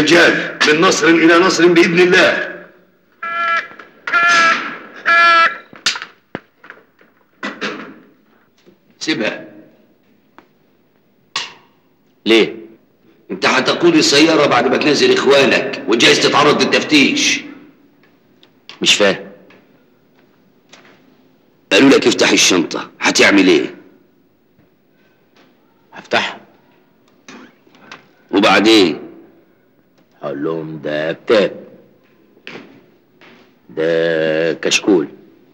رجال من نصر إلى نصر بإذن الله سيبها ليه؟ انت هتقود السيارة بعد ما تنزل اخوانك وجايز تتعرض للتفتيش مش فاهم قالوا لك افتح الشنطة هتعمل ايه؟ هفتحها وبعدين هقول لهم ده كتاب ده كشكول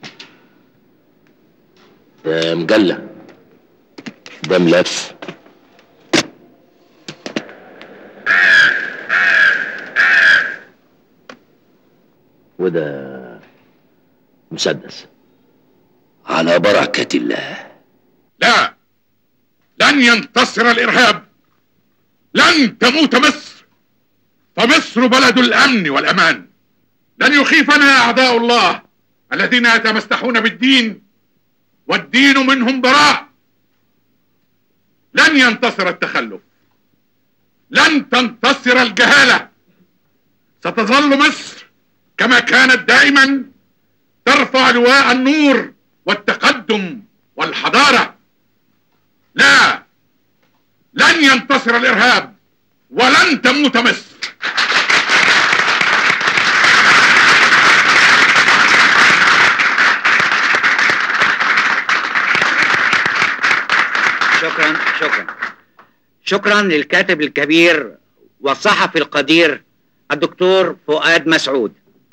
ده مجلة ده ملف وده مسدس على بركة الله لا لن ينتصر الارهاب لن تموت مصر فمصر بلد الامن والامان لن يخيفنا اعداء الله الذين يتمسحون بالدين والدين منهم براء لن ينتصر التخلف لن تنتصر الجهاله ستظل مصر كما كانت دائما ترفع لواء النور والتقدم والحضاره لا لن ينتصر الارهاب ولن تموت مصر شكرا شكرا شكرا للكاتب الكبير والصحفي القدير الدكتور فؤاد مسعود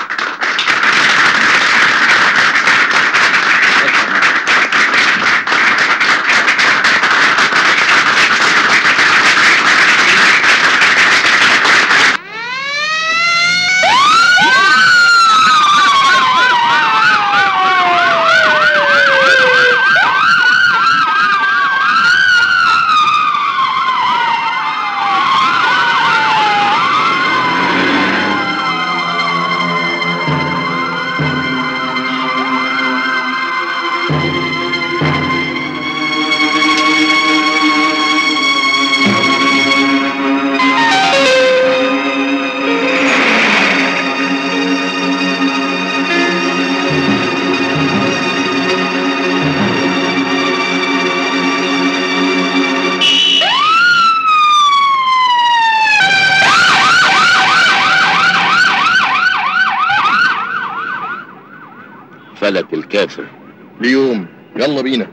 فلك الكافر ليوم يلا بينا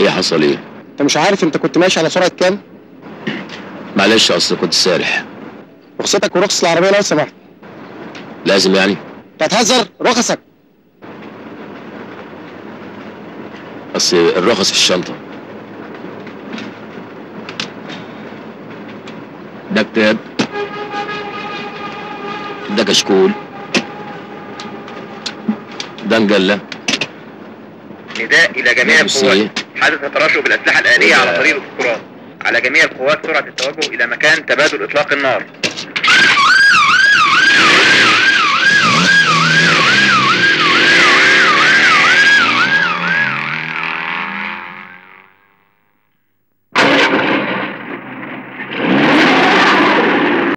ايه حصل ايه انت مش عارف انت كنت ماشي على سرعه كام معلش اصل كنت سارح رخصتك ورخص العربيه لو سمحت لازم يعني انت هتهزر رخصك اصل الرخص في الشنطه ده كتاب ده كشكول ده مجله نداء إلى جميع ده القوات دوسيه حدث ترشح بالأسلحة الآلية على طريق الاسطورات على جميع القوات سرعة التوجه إلى مكان تبادل إطلاق النار